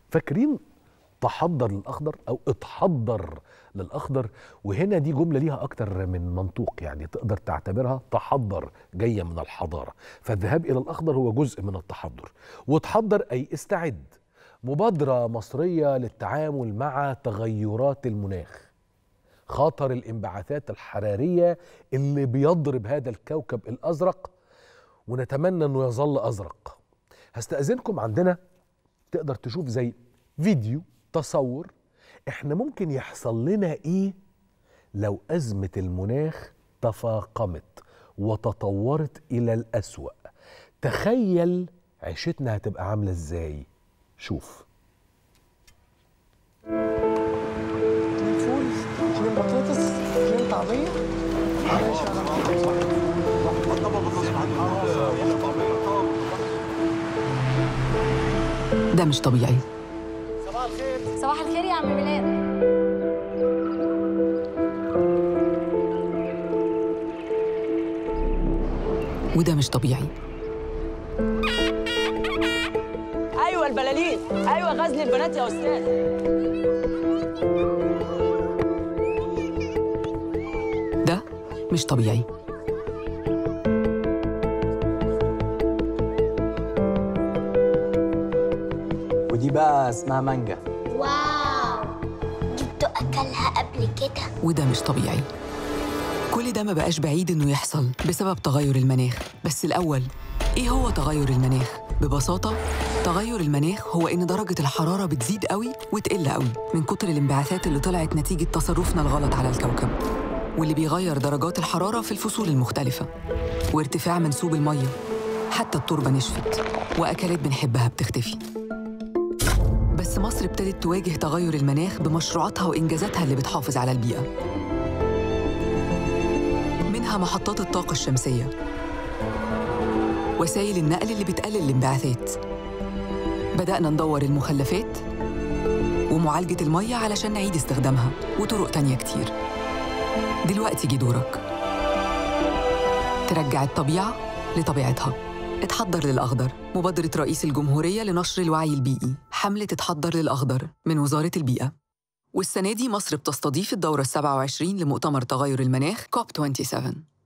فاكرين تحضر للاخضر او اتحضر للاخضر وهنا دي جمله ليها اكتر من منطوق يعني تقدر تعتبرها تحضر جايه من الحضاره فالذهاب الى الاخضر هو جزء من التحضر وتحضر اي استعد مبادره مصريه للتعامل مع تغيرات المناخ خطر الانبعاثات الحراريه اللي بيضرب هذا الكوكب الازرق ونتمنى انه يظل ازرق هستاذنكم عندنا تقدر تشوف زي فيديو تصور احنا ممكن يحصل لنا ايه لو ازمه المناخ تفاقمت وتطورت الى الاسوا تخيل عيشتنا هتبقى عامله ازاي شوف اتنين فول اتنين بطاطس اتنين طعمية ماشي يا ده مش طبيعي صباح الخير يا عم ميلاد وده مش طبيعي ايوه البلالين ايوه غزل البنات يا استاذ ده مش طبيعي ودي بقى اسمها مانجا واو جبته أكلها قبل كده وده مش طبيعي كل ده ما بقاش بعيد انه يحصل بسبب تغير المناخ بس الاول ايه هو تغير المناخ ببساطه تغير المناخ هو ان درجه الحراره بتزيد قوي وتقل قوي من كتر الانبعاثات اللي طلعت نتيجه تصرفنا الغلط على الكوكب واللي بيغير درجات الحراره في الفصول المختلفه وارتفاع منسوب الميه حتى التربه نشفت واكلات بنحبها بتختفي بس مصر ابتدت تواجه تغير المناخ بمشروعاتها وإنجازاتها اللي بتحافظ على البيئة منها محطات الطاقة الشمسية وسائل النقل اللي بتقلل الانبعاثات بدأنا ندور المخلفات ومعالجة المية علشان نعيد استخدامها وطرق تانية كتير دلوقتي جه دورك ترجع الطبيعة لطبيعتها اتحضر للأخضر مبادرة رئيس الجمهورية لنشر الوعي البيئي حملة اتحضر للأخضر من وزارة البيئة والسنة دي مصر بتستضيف الدورة السبعة وعشرين لمؤتمر تغير المناخ كوب 27